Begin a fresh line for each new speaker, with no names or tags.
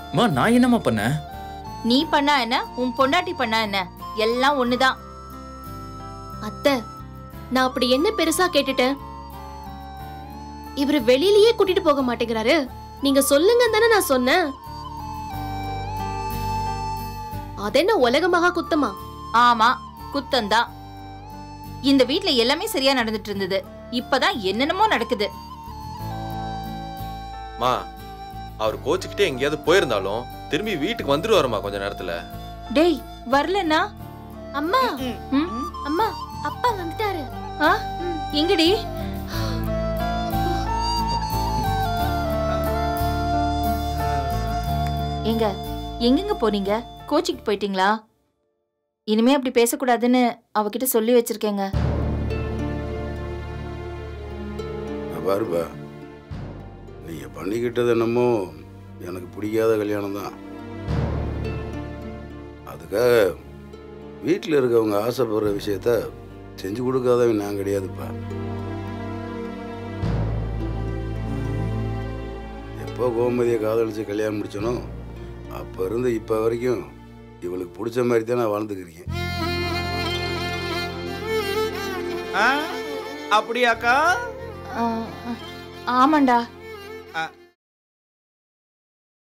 அம்மா நான் என்னம்மா பண்ணேன்
நீ பண்ணா என்ன உன் பொண்டாட்டி பண்ணா என்ன எல்லாம் ஒண்ணுதான்
அத்தை நான் அப்படி என்ன பெருசா கேட்டுட்டேன் இவரு வெளியிலயே கூட்டிட்டு போக மாட்டேங்கிறாரு நீங்க சொல்லுங்க தானே நான் சொன்னேன் அதென்ன உலக மகா குத்தமா
ஆமா குத்தந்தான் இந்த வீட்ல எல்லாமே சரியா நடந்துட்டு இருந்தது இப்பதான் என்னென்னமோ நடக்குது
மா அவர் கோச்சுக்கிட்டே எங்கேயாவது போயிருந்தாலும் திரும்பி வீட்டுக்கு வந்துருவாருமா கொஞ்ச நேரத்துல
டேய் வரலன்னா
அம்மா
ம்?
அம்மா அப்பா வந்துட்டாரு
ஆ? எங்கடி எங்க எங்கெங்க போனீங்க கோச்சிக்கு போயிட்டீங்களா இனிமே அப்படி பேசக்கூடாதுன்னு அவகிட்ட சொல்லி வச்சிருக்கேங்க
பாருப்பா நீங்கள் பண்ணிக்கிட்டது என்னமோ எனக்கு பிடிக்காத கல்யாணம் தான் அதுக்காக வீட்டில் இருக்கவங்க ஆசைப்படுற விஷயத்த செஞ்சு கொடுக்காதவன் நான் கிடையாதுப்பா எப்போ கோமதியை காதலிச்சு கல்யாணம் முடிச்சனோ அப்போ இருந்து இப்போ வரைக்கும் இவளுக்கு பிடிச்ச மாதிரி தான் நான் வாழ்ந்துக்கிறேன்
ஆ? அப்படியாக்கா
ஆ, ஆமாண்டா